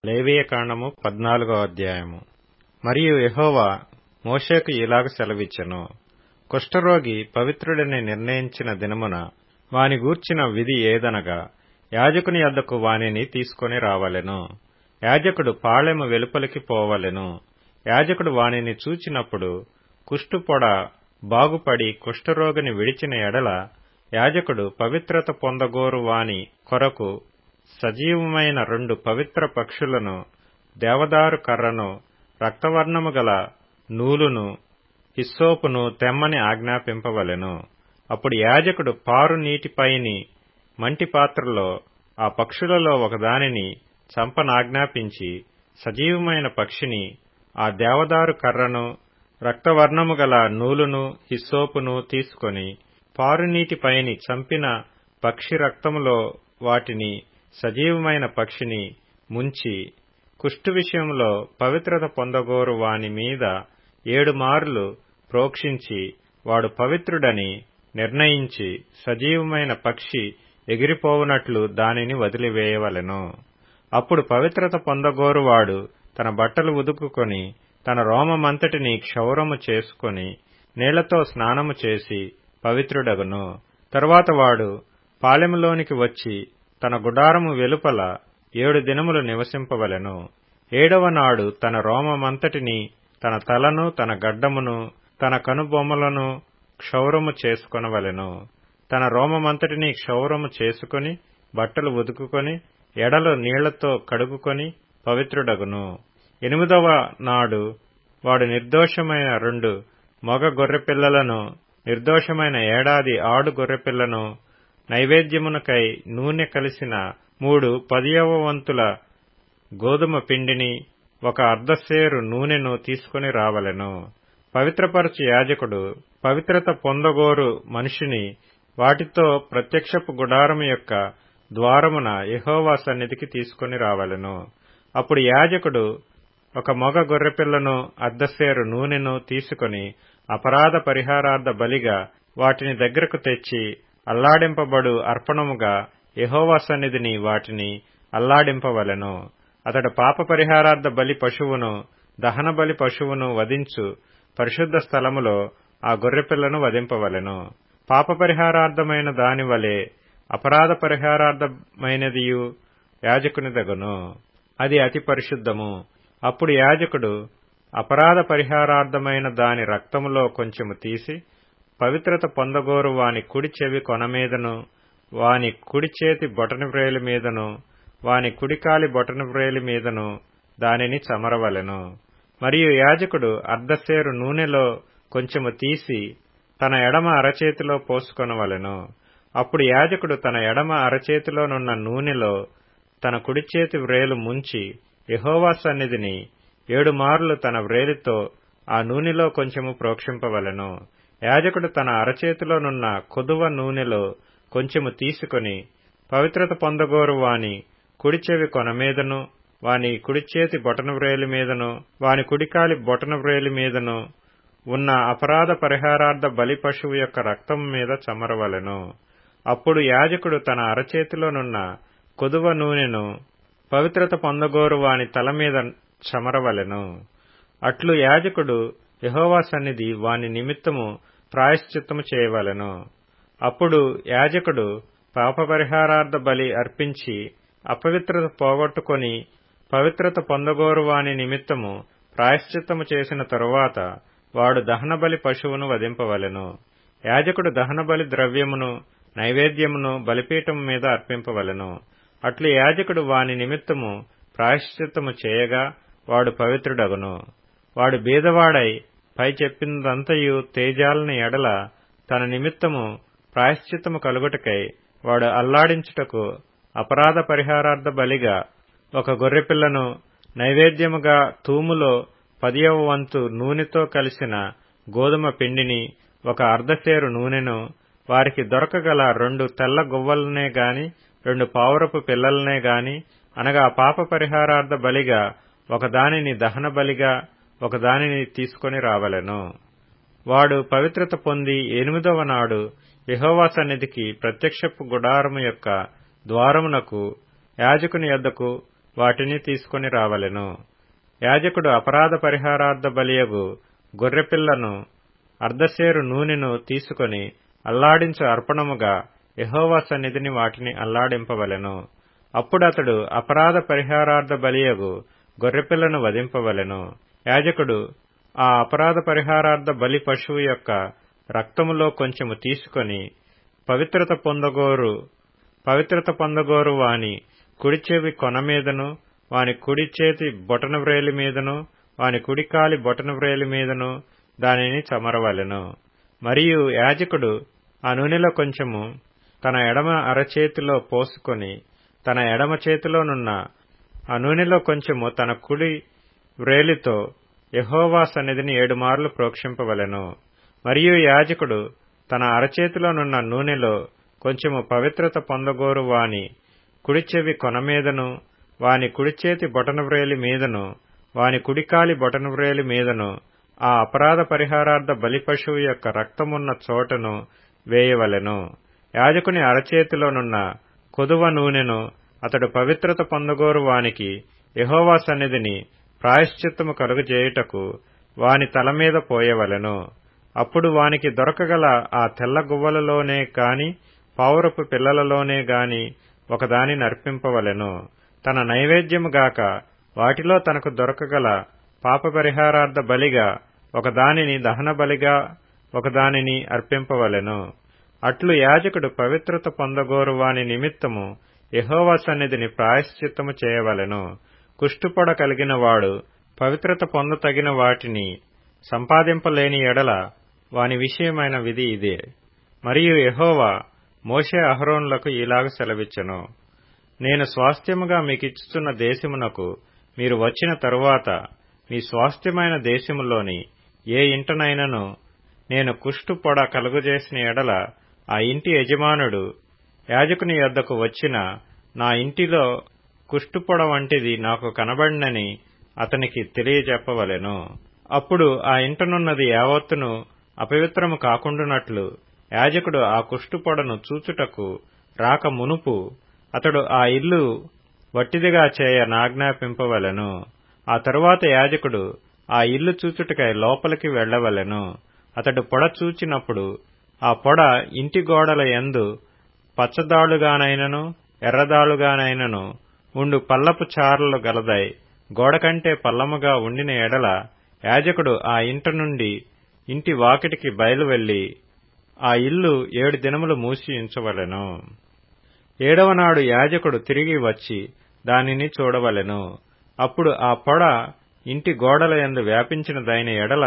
లేవియకాండము పద్నాలుగో అధ్యాయము మరియు యెహోవా మోషేకు ఇలాగ సెలవిచ్చెను కుష్ఠరోగి పవిత్రుడని నిర్ణయించిన దినమున వాని గూర్చిన విధి ఏదనగా యాజకుని యొద్దకు వానిని తీసుకొని రావలెను యాజకుడు పాళెము వెలుపలికి పోవలెను యాజకుడు వానిని చూచినప్పుడు కుష్టు పొడ బాగుపడి కుష్ఠరోగిని విడిచిన ఎడల యాజకుడు పవిత్రత పొందగోరు వాని కొరకు సజీవమైన రెండు పవిత్ర పక్షులను దేవదారు కర్రను రక్తవర్ణము గల నూలును హిస్సోపును తెమ్మని ఆజ్ఞాపింపవలెను అప్పుడు యాజకుడు పారు నీటిపైని మంటి పాత్రలో ఆ పక్షులలో ఒకదానిని చంపనాజ్ఞాపించి సజీవమైన పక్షిని ఆ దేవదారు కర్రను రక్తవర్ణము గల నూలును హిస్సోపును తీసుకొని పారునీటిపైని చంపిన పక్షి రక్తములో వాటిని సజీవమైన పక్షిని ముంచి కుష్టు విషయంలో పవిత్రత పొందగోరు వాని మీద ఏడు మార్లు ప్రోక్షించి వాడు పవిత్రుడని నిర్ణయించి సజీవమైన పక్షి ఎగిరిపోవునట్లు దానిని వదిలివేయవలెను అప్పుడు పవిత్రత పొందగోరువాడు తన బట్టలు ఉదుకుకొని తన రోమమంతటిని క్షౌరము చేసుకొని నీళ్లతో స్నానము చేసి పవిత్రుడగును తరువాత వాడు పాలెములోనికి వచ్చి తన గుడారము వెలుపల ఏడు దినములు నివసింపవలెను ఏడవ నాడు తన రోమమంతటిని తన తలను తన గడ్డమును తన కనుబొమ్మలను క్షౌరము చేసుకొనవలెను తన రోమమంతటిని క్షౌరము చేసుకుని బట్టలు ఉదుకుకొని ఎడలు నీళ్లతో కడుగుకొని పవిత్రుడగును ఎనిమిదవ నాడు వాడు నిర్దోషమైన రెండు మగ గొర్రెపిల్లలను నిర్దోషమైన ఏడాది ఆడు గొర్రెపిల్లను నైవేద్యమునకై నూనె కలిసిన మూడు పదియవ వంతుల గోధుమ పిండిని ఒక అర్ధసేరు నూనెను తీసుకుని రావలెను పవిత్రపరచు యాజకుడు పవిత్రత పొందగోరు మనిషిని వాటితో ప్రత్యక్షపు గుడారము యొక్క ద్వారమున యహోవా సన్నిధికి తీసుకుని రావలెను అప్పుడు యాజకుడు ఒక మొగ గొర్రెపిల్లను అర్ధసేరు నూనెను తీసుకుని అపరాధ పరిహారార్థ బలిగా వాటిని దగ్గరకు తెచ్చి అల్లాడింపబడు అర్పణముగా యహోవా సన్నిధిని వాటిని అల్లాడింపవలెను అతడు పాప పరిహారార్థ బలి పశువును దహన బలి పశువును వధించు పరిశుద్ధ స్థలములో ఆ గొర్రెపిల్లను వధింపవలెను పాప పరిహారార్థమైన దాని వలె అపరాధ పరిహారార్థమైనదియు యాజకుని దగును అది అతి పరిశుద్ధము అప్పుడు యాజకుడు అపరాధ పరిహారార్థమైన దాని రక్తములో కొంచెము తీసి పవిత్రత పొందగోరు వాని కుడి చెవి కొనమీదను వాని కుడి చేతి బొటని వ్రేలి మీదను వాని కుడికాలి బొటని వ్రేలి మీదను దానిని చమరవలెను మరియు యాజకుడు అర్ధసేరు నూనెలో కొంచెము తీసి తన ఎడమ అరచేతిలో పోసుకొనవలెను అప్పుడు యాజకుడు తన ఎడమ అరచేతిలోనున్న నూనెలో తన కుడి చేతి వ్రేలు ముంచి యహోవా సన్నిధిని ఏడు మార్లు తన వ్రేలితో ఆ నూనెలో కొంచెము ప్రోక్షింపవలెను యాజకుడు తన అరచేతిలోనున్న కొదువ నూనెలో కొంచెము తీసుకుని పవిత్రత పొందగోరు వాని కుడి చెవి కొన మీదను వాని కుడి చేతి బొటన వ్రేలి మీదను వాని కుడికాలి బొటన వ్రేలి మీదను ఉన్న అపరాధ పరిహారార్థ బలి పశువు యొక్క రక్తం మీద చమరవలెను అప్పుడు యాజకుడు తన అరచేతిలోనున్న కొదువ నూనెను పవిత్రత పొందగోరు వాని తల మీద చమరవలెను అట్లు యాజకుడు యహోవా సన్నిధి వాని నిమిత్తము ప్రాయశ్చిత్తము చేయవలెను అప్పుడు యాజకుడు పాపపరిహారార్థ బలి అర్పించి అపవిత్రత పోగొట్టుకొని పవిత్రత పొందగోరు వాని నిమిత్తము ప్రాయశ్చిత్తము చేసిన తరువాత వాడు దహనబలి పశువును వధింపవలెను యాజకుడు దహనబలి ద్రవ్యమును నైవేద్యమును బలిపీఠము మీద అర్పింపవలెను అట్లు యాజకుడు వాని నిమిత్తము ప్రాయశ్చిత్తము చేయగా వాడు పవిత్రుడగును వాడు బీదవాడై పై చెప్పినదంతయు తేజాలని ఎడల తన నిమిత్తము ప్రాయశ్చిత్తము కలుగుటకై వాడు అల్లాడించుటకు అపరాధ పరిహారార్థ బలిగా ఒక గొర్రెపిల్లను నైవేద్యముగా తూములో పదియవ వంతు నూనెతో కలిసిన గోధుమ పిండిని ఒక అర్ధసేరు నూనెను వారికి దొరకగల రెండు తెల్ల గువ్వలనే గాని రెండు పావురపు పిల్లలనే గాని అనగా పాప పరిహారార్థ బలిగా ఒకదానిని దహన బలిగా ఒకదానిని తీసుకొని రావలెను వాడు పవిత్రత పొంది ఎనిమిదవ నాడు యహోవా సన్నిధికి ప్రత్యక్షపు గుడారము యొక్క ద్వారమునకు యాజకుని యొద్దకు వాటిని తీసుకొని రావలెను యాజకుడు అపరాధ పరిహారార్థ బలియగు గొర్రెపిల్లను అర్ధసేరు నూనెను తీసుకొని అల్లాడించు అర్పణముగా యహోవా సన్నిధిని వాటిని అల్లాడింపవలెను అప్పుడతడు అపరాధ పరిహారార్థ బలియగు గొర్రెపిల్లను వధింపవలెను యాజకుడు ఆ అపరాధ పరిహారార్థ బలి పశువు యొక్క రక్తములో కొంచెము తీసుకొని పవిత్రత పొందగోరు పవిత్రత పొందగోరు వాని కుడి చెవి కొన మీదను వాని కుడి చేతి బొటన వ్రేలి మీదను వాని కుడి కాలి బొటన వ్రేలి మీదను దానిని చమరవలెను మరియు యాజకుడు ఆ నూనెలో కొంచెము తన ఎడమ అరచేతిలో పోసుకొని తన ఎడమ చేతిలోనున్న ఆ నూనెలో కొంచెము తన కుడి వ్రేలితో యహోవా సన్నిధిని ఏడుమార్లు ప్రోక్షింపవలెను మరియు యాజకుడు తన అరచేతిలోనున్న నూనెలో కొంచెము పవిత్రత పొందగోరు వాని కుడి చెవి కొన మీదను వాని కుడి చేతి బొటనవ్రేలి మీదను వాని కుడికాలి బొటనవ్రేలి మీదను ఆ అపరాధ పరిహారార్థ బలి పశువు యొక్క రక్తమున్న చోటను వేయవలెను యాజకుని అరచేతిలోనున్న కొదువ నూనెను అతడు పవిత్రత పొందగోరు వానికి యహోవా సన్నిధిని ప్రాయశ్చిత్తము కలుగజేయుటకు వాని తల మీద పోయవలెను అప్పుడు వానికి దొరకగల ఆ తెల్ల గువ్వలలోనే కాని పావురపు పిల్లలలోనే గాని ఒకదాని నర్పింపవలెను తన నైవేద్యము గాక వాటిలో తనకు దొరకగల పాప పరిహారార్థ బలిగా ఒకదానిని దహన బలిగా ఒకదానిని అర్పింపవలెను అట్లు యాజకుడు పవిత్రత పొందగోరు వాని నిమిత్తము యహోవా సన్నిధిని ప్రాయశ్చిత్తము చేయవలెను కుష్టుపొడ కలిగిన వాడు పవిత్రత పొందతగిన వాటిని సంపాదింపలేని ఎడల వాని విషయమైన విధి ఇదే మరియు యహోవా మోషే అహరోన్లకు ఇలాగ సెలవిచ్చెను నేను స్వాస్థ్యముగా మీకిచ్చుచున్న దేశమునకు మీరు వచ్చిన తరువాత మీ స్వాస్థ్యమైన దేశములోని ఏ ఇంటనైనను నేను కుష్టు పొడ కలుగజేసిన ఎడల ఆ ఇంటి యజమానుడు యాజకుని యొద్దకు వచ్చిన నా ఇంటిలో కుష్టుపొడ వంటిది నాకు కనబడినని అతనికి తెలియజెప్పవలెను అప్పుడు ఆ ఇంటనున్నది యావత్తును అపవిత్రము కాకుండునట్లు యాజకుడు ఆ కుష్టుపొడను చూచుటకు రాక మునుపు అతడు ఆ ఇల్లు వట్టిదిగా చేయ నాజ్ఞాపింపవలెను ఆ తరువాత యాజకుడు ఆ ఇల్లు చూచుటకై లోపలికి వెళ్లవలెను అతడు పొడ చూచినప్పుడు ఆ పొడ ఇంటి గోడల యందు పచ్చదాళ్లుగానైనను ఎర్రదాళ్లుగానైనను ఉండు పల్లపు చారలు గలదై గోడ కంటే పల్లముగా ఉండిన ఎడల యాజకుడు ఆ ఇంట నుండి ఇంటి వాకిటికి బయలు వెళ్లి ఆ ఇల్లు ఏడు దినములు మూసి ఉంచవలెను ఏడవ నాడు యాజకుడు తిరిగి వచ్చి దానిని చూడవలెను అప్పుడు ఆ పొడ ఇంటి గోడల యందు వ్యాపించినదైన ఎడల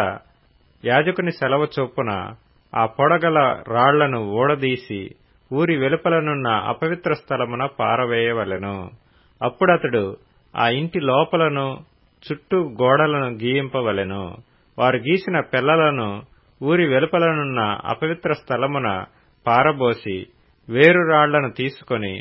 యాజకుని సెలవు చొప్పున ఆ పొడగల రాళ్లను ఊడదీసి ఊరి వెలుపలనున్న అపవిత్ర స్థలమున పారవేయవలెను అప్పుడతడు ఆ ఇంటి లోపలను చుట్టూ గోడలను గీయింపవలెను వారు గీసిన పెళ్లలను ఊరి వెలుపలనున్న అపవిత్ర స్థలమున పారబోసి వేరు రాళ్లను తీసుకొని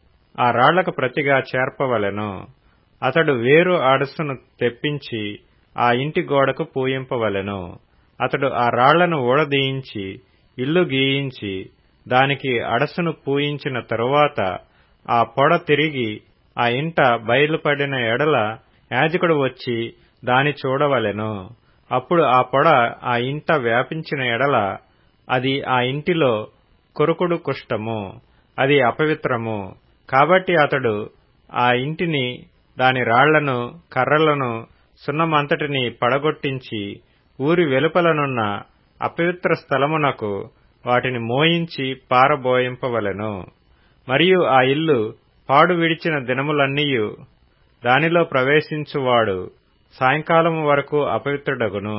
ఆ రాళ్లకు ప్రతిగా చేర్పవలెను అతడు వేరు అడసును తెప్పించి ఆ ఇంటి గోడకు పూయింపవలెను అతడు ఆ రాళ్లను ఊడదీయించి ఇల్లు గీయించి దానికి అడసును పూయించిన తరువాత ఆ పొడ తిరిగి ఆ ఇంట బయలుపడిన ఎడల యాజకుడు వచ్చి దాని చూడవలెను అప్పుడు ఆ పొడ ఆ ఇంట వ్యాపించిన ఎడల అది ఆ ఇంటిలో కొరుకుడు కుష్టము అది అపవిత్రము కాబట్టి అతడు ఆ ఇంటిని దాని రాళ్లను కర్రలను సున్నమంతటిని పడగొట్టించి ఊరి వెలుపలనున్న అపవిత్ర స్థలమునకు వాటిని మోయించి పారబోయింపవలెను మరియు ఆ ఇల్లు పాడు విడిచిన దినములన్నీయు దానిలో ప్రవేశించువాడు సాయంకాలము వరకు అపవిత్రుడగును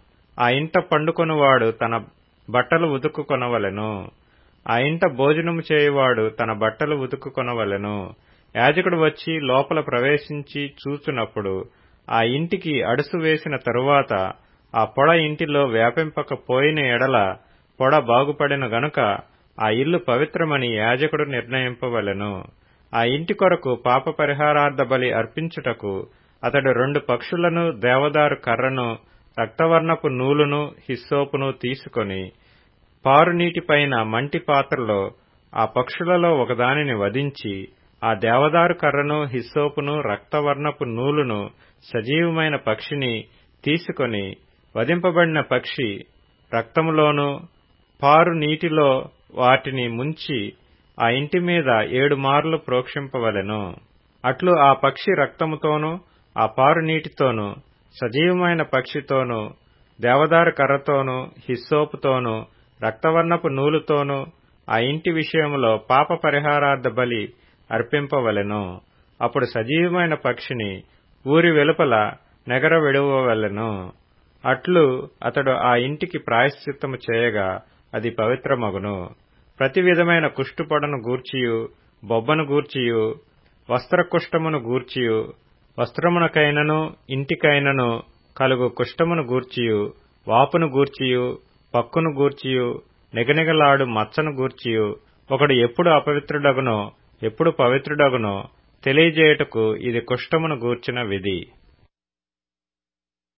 ఆ ఇంట పండుకొనువాడు తన బట్టలు ఉతుక్కుకొనవలెను ఆ ఇంట భోజనము చేయువాడు తన బట్టలు ఉతుక్కుకొనవలెను యాజకుడు వచ్చి లోపల ప్రవేశించి చూచునప్పుడు ఆ ఇంటికి అడుసు వేసిన తరువాత ఆ పొడ ఇంటిలో వ్యాపింపకపోయిన ఎడల పొడ బాగుపడిన గనుక ఆ ఇల్లు పవిత్రమని యాజకుడు నిర్ణయింపవలెను ఆ ఇంటి కొరకు పాప పరిహారార్థ బలి అర్పించుటకు అతడు రెండు పక్షులను దేవదారు కర్రను రక్తవర్ణపు నూలును హిస్సోపును తీసుకొని పారునీటిపైన మంటి పాత్రలో ఆ పక్షులలో ఒకదానిని వధించి ఆ దేవదారు కర్రను హిస్సోపును రక్తవర్ణపు నూలును సజీవమైన పక్షిని తీసుకొని వధింపబడిన పక్షి రక్తములోను పారు నీటిలో వాటిని ముంచి ఆ ఇంటి మీద ఏడు మార్లు ప్రోక్షింపవలెను అట్లు ఆ పక్షి రక్తముతోనూ ఆ పారు నీటితోనూ సజీవమైన పక్షితోనూ దేవదారు కర్రతోనూ హిస్సోపుతోనూ రక్తవర్ణపు నూలుతోనూ ఆ ఇంటి విషయంలో పాప పరిహారార్థ బలి అర్పింపవలెను అప్పుడు సజీవమైన పక్షిని ఊరి వెలుపల నెగర విడువవలెను అట్లు అతడు ఆ ఇంటికి ప్రాయశ్చిత్తము చేయగా అది పవిత్రమగును ప్రతి విధమైన కుష్టుపొడను గూర్చియు బొబ్బను గూర్చియు వస్త్రకుష్టమును గూర్చియు వస్త్రమునకైనను ఇంటికైనను కలుగు కుష్టమును గూర్చియు వాపును గూర్చియు పక్కును గూర్చియు నిగనిగలాడు మచ్చను గూర్చియు ఒకడు ఎప్పుడు అపవిత్రుడగునో ఎప్పుడు పవిత్రుడగునో తెలియజేయుటకు ఇది కుష్టమును గూర్చిన విధి